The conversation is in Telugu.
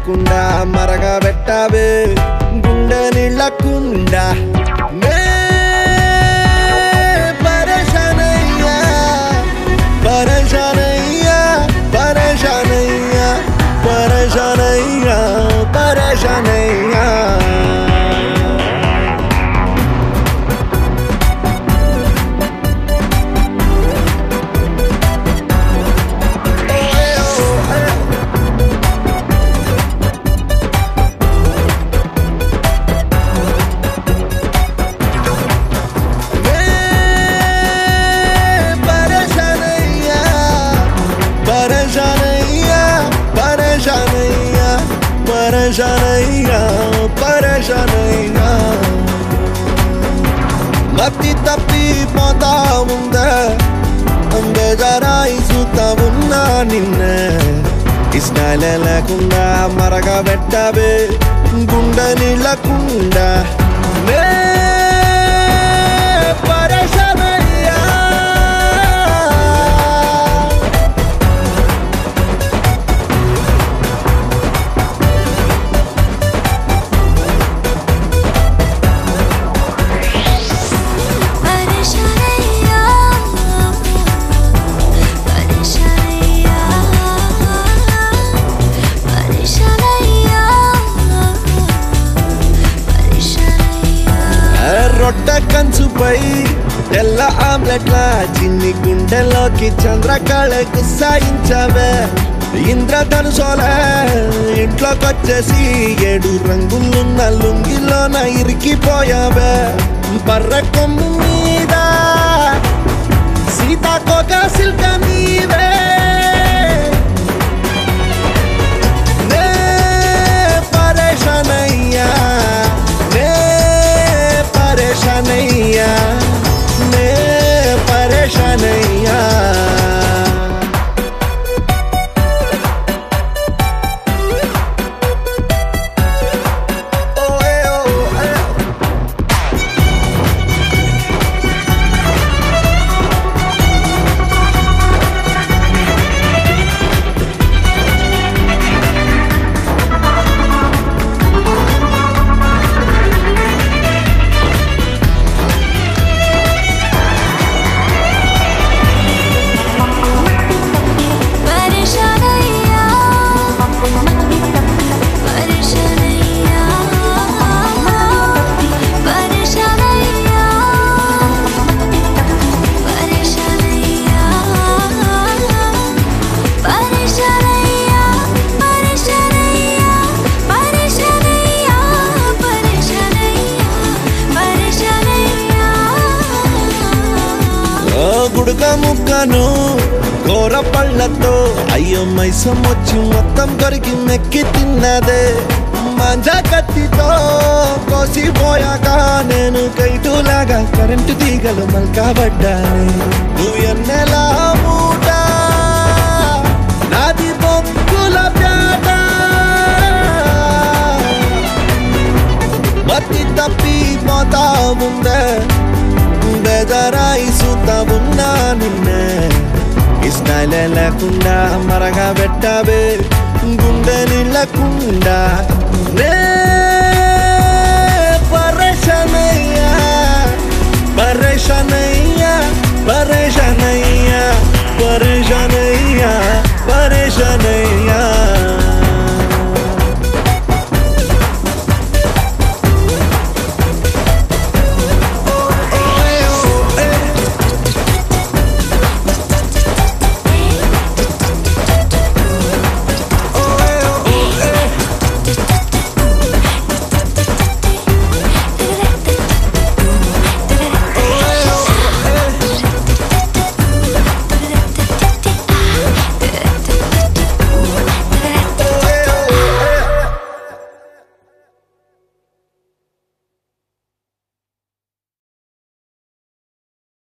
లేకుండా మరగా పెట్టావే గుండె నీళ్ళకుండా నే పరేషానయ్యా పరేషానయ్యా పరేషానయ్యా పరేషానయ్యా పరేషానయ్యా పరేషానయ్యా పరేషానయ్యా పరేషానయ్యా పరేషానయ్యా పరేషానయ్యా మత్తి తప్పి పోతా ఉందా బేజారాయి చూతా ఉన్నా నిన్న ఇష్టాలే లేకుండా మరగా పెట్టావే గుండె నీళ్ళకుండా నే పరేషానయ్యా పరేషానయ్యా పరేషానయ్యా పరేషానయ్యా పరేషానయ్యా రొట్ట కంచుపై తెల్ల ఆమ్లెట్ల చిన్ని గుండెలోకి చంద్రకళకు సాయించవే ఇంద్రధనుసోల ఇంట్లోకొచ్చేసి ఏడు రంగులున్న లుంగిలోన ఇరికిపోయావే బర్ర కొమ్ము మీద సీతాకోక సిల్క నీవే నే పరేషానయ్యా నే పరేషానయ్యా నే పరేషానయ్యా ఓయే ఓయే పరేషానయ్యా పరేషానయ్యా పరేషానయ్యా పరేషానయ్యా పరేషానయ్యా పరేషానయ్యా పరేషానయ్యా పరేషానయ్యా పరేషానయ్యా ఓ గుడుక ముక్కను కూర పళ్ళతో అయ్యో మైసం వచ్చి మొత్తం కొరికి మెక్కి తిన్నదే మంజా కత్తితో కోసిపోయాక నేను కైటులాగా కరెంటు తీగలు మల్కబడ్డానే నువ్వు ఎన్నెలా మూట నాది బొక్కుల ప్యాట మత్తి తప్పి పోతా ఉందే బెదరాయి చూతా ఉన్నా నిన్నే ఇష్టాలే లేకుండా మరగా పెట్టావే గుండె నీళ్ళకుండా